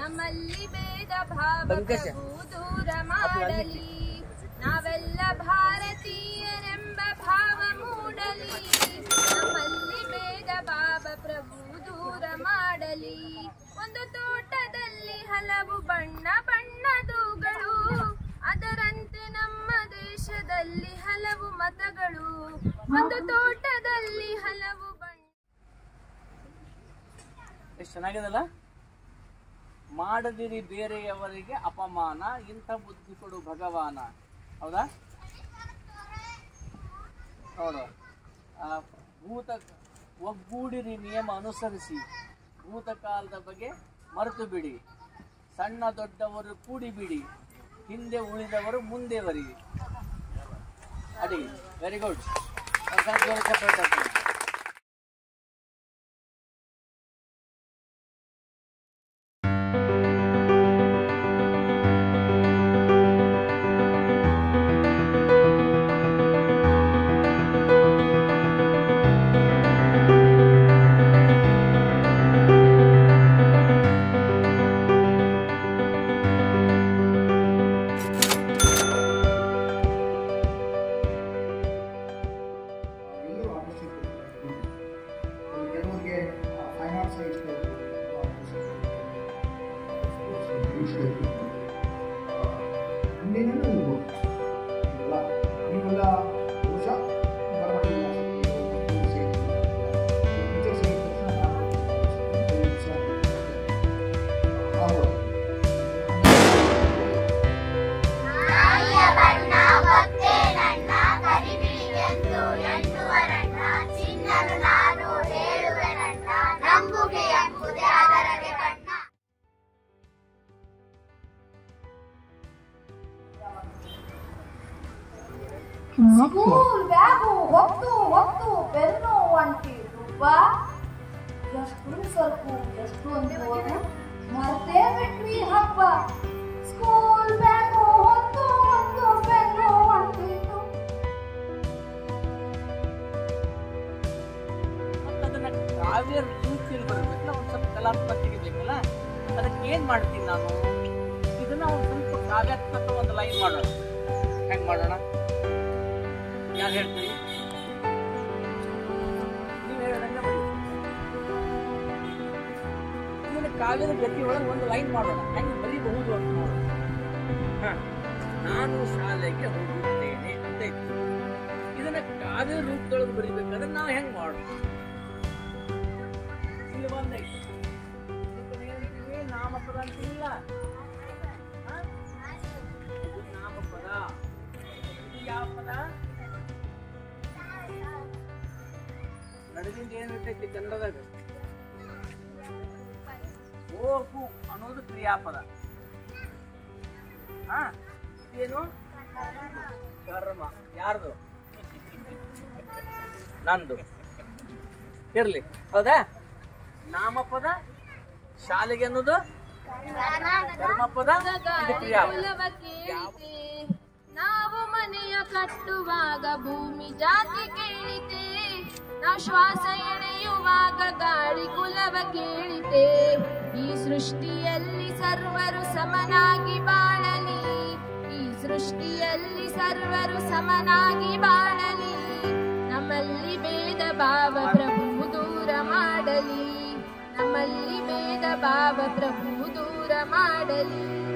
ನಮ್ಮಲ್ಲಿ ಭೇದ ಭಾವ ಬಂಕಶ. ಪ್ರಭು ದೂರ ಮಾಡಲಿ ನಾವೆಲ್ಲ ಭಾರತೀಯರೆಂಬ ಭಾವ ಮೂಡಲಿ ನಮ್ಮಲ್ಲಿ ಭೇದ ಭಾವ ಪ್ರಭು ದೂರ ಮಾಡಲಿ ಒಂದು ತೋಟದಲ್ಲಿ ಹಲವು ಬಣ್ಣ ಬಣ್ಣದುಗಳು ಅದರಂತೆ ನಮ್ಮ ದೇಶದಲ್ಲಿ ಹಲವು ಮತಗಳು ಒಂದು ತೋಟದಲ್ಲಿ ಹಲವು ಬಣ್ಣ ಎಷ್ಟು ಚೆನ್ನಾಗಿದಲ್ಲ ಮಾಡದಿರಿ ಬೇರೆಯವರಿಗೆ ಅಪಮಾನ ಇಂಥ ಬುದ್ಧಿ ಕೊಡು ಭಗವಾನ ಹೌದಾ ನೋಡು ಆ, ಭೂತ ಒಗ್ಗೂಡಿರಿ ನಿಯಮ ಅನುಸರಿಸಿ ಭೂತಕಾಲದ ಬಗ್ಗೆ ಮರೆತು ಬಿಡಿ ಸಣ್ಣ ದೊಡ್ಡವರು ಕೂಡಿ ಬಿಡಿ ಹಿಂದೆ ಉಳಿದವರು ಮುಂದೆ ಬರಿ ಅಡಿ ವೆರಿ ಗುಡ್ ಎಲ್ಲರೂ ಆಕರ್ಷಿತ ಕೆಲವರಿಗೆ ಫೈನ್ ಆರ್ಟ್ಸ್ ಹಿಂದಿನೂ ಇರ್ಬೋದು ಇಲ್ಲ ನೀವೆಲ್ಲ ಬಹುಶಃ ಬರವಣಿಗೆ ಟೀಚರ್ ಸೇರಿದ ತಕ್ಷಣ ಹೌದು ನಾಯಿಯ ಬಣ್ಣ ಗೊತ್ತೇ ನನ್ನ ಕರಿಬಿಳಿಗೆಂದು ಎನ್ನುವರಣ್ಣ ಚಿನ್ನನು ನಾನು ಹೇಳುವೆನಣ್ಣ ನಂಬುಗೆ ಎಂಬುದೇ ಅದರಗೆ ಕಣ್ಣ ಸ್ಕೂಲ್ ಬ್ಯಾಗು ಹೊತ್ತು ಹೊತ್ತು ಪೆನ್ನು ಒಂಟಿ ರೂಪ ಎಷ್ಟು ಸ್ವಲ್ಪ ಎಷ್ಟು ಅನ್ಬೋದು ಮರ್ತೇ ಬಿಟ್ವಿ ಹಬ್ಬ ಸ್ಕೂಲ್ ಬ್ಯಾಗು ಹೊತ್ತು ಹೊತ್ತು ಪೆನ್ನು ಒಂಟಿತು ಮತ್ತು ಅದನ್ನ ಕಾವ್ಯ ರೀತಿಯಲ್ಲಿ ಬರಬೇಕಲ್ಲ ಒಂದು ಸ್ವಲ್ಪ ಕಲಾತ್ಮಕತೆ ಬೇಕಲ್ಲ ಅದಕ್ಕೆ ಏನ್ ಮಾಡ್ತೀನಿ ನಾನು ಇದನ್ನ ಒಂದು ಸ್ವಲ್ಪ ಕಾವ್ಯಾತ್ಮಕ ಒಂದು ಲೈನ್ ಮಾಡೋಣ ಹೆಂಗ್ ಮಾಡೋಣ ಯಾರು ಹೇಳ್ತೀರಿ ನೀವು ಹೇಳ್ದಂಗೆ ಬರೀ ಇದನ್ನ ಕಾವ್ಯದ ಗತಿ ಒಳಗೆ ಒಂದು ಲೈನ್ ಮಾಡೋಣ ಹೆಂಗ್ ಬರೀಬಹುದು ಅಂತ ನೋಡೋಣ ಹ. ನಾನು ಶಾಲೆಗೆ ಹೋಗುತ್ತೇನೆ ಅಂತ ಇತ್ತು ಇದನ್ನ ಕಾವ್ಯ ರೂಪದೊಳಗೆ ಬರಿಬೇಕಾದ್ರೆ ನಾವು ಹೆಂಗ್ ಮಾಡೋಣ ಇಲ್ಲಿ ಬಂದೈತಿ ಇದನ್ನ ಏನಂತೀವಿ? ನಾಮಪದ ಅಂತಿಲ್ಲ ಹ? ಇದು ನಾಮಪದ ಇದು ಯಾವ ಪದ ನಡುವಿಂದ ಏನ್ ಇರ್ತೈತಿ ಕನ್ನಡದಾಗ ಹೋಗು ಅನ್ನೋದು ಕ್ರಿಯಾಪದ ಹಾ ಇದೇನು ಕರ್ಮ ಯಾರ್ದು ನಂದು ಇರ್ಲಿ ಹೌದಾ ನಾಮಪದ ಶಾಲೆಗೆ ಅನ್ನೋದು ಧರ್ಮಪದ ಇದು ಕ್ರಿಯಾಪದ ಕುಲವ ಕೇಳಿತೆ ನಾವು ಮನೆಯ ಕಟ್ಟುವಾಗ ಭೂಮಿ ಜಾತಿ ಕೇಳಿತೆ ನಾವು ಶ್ವಾಸ ಎಳೆಯುವಾಗ ಗಾಳಿ ಕುಲವ ಕೇಳಿತೆ ಈ ಸೃಷ್ಟಿಯಲ್ಲಿ ಸರ್ವರು ಸಮನಾಗಿ ಬಾಳಲಿ ಈ ಸೃಷ್ಟಿಯಲ್ಲಿ ಸರ್ವರು ಸಮನಾಗಿ ಬಾಳಲಿ ನಮ್ಮಲ್ಲಿ ಭೇದ ಭಾವ ಪ್ರಭು ದೂರ ಮಾಡಲಿ ನಮ್ಮಲ್ಲಿ ಭೇದ ಭಾವ ಪ್ರಭು ದೂರ ಮಾಡಲಿ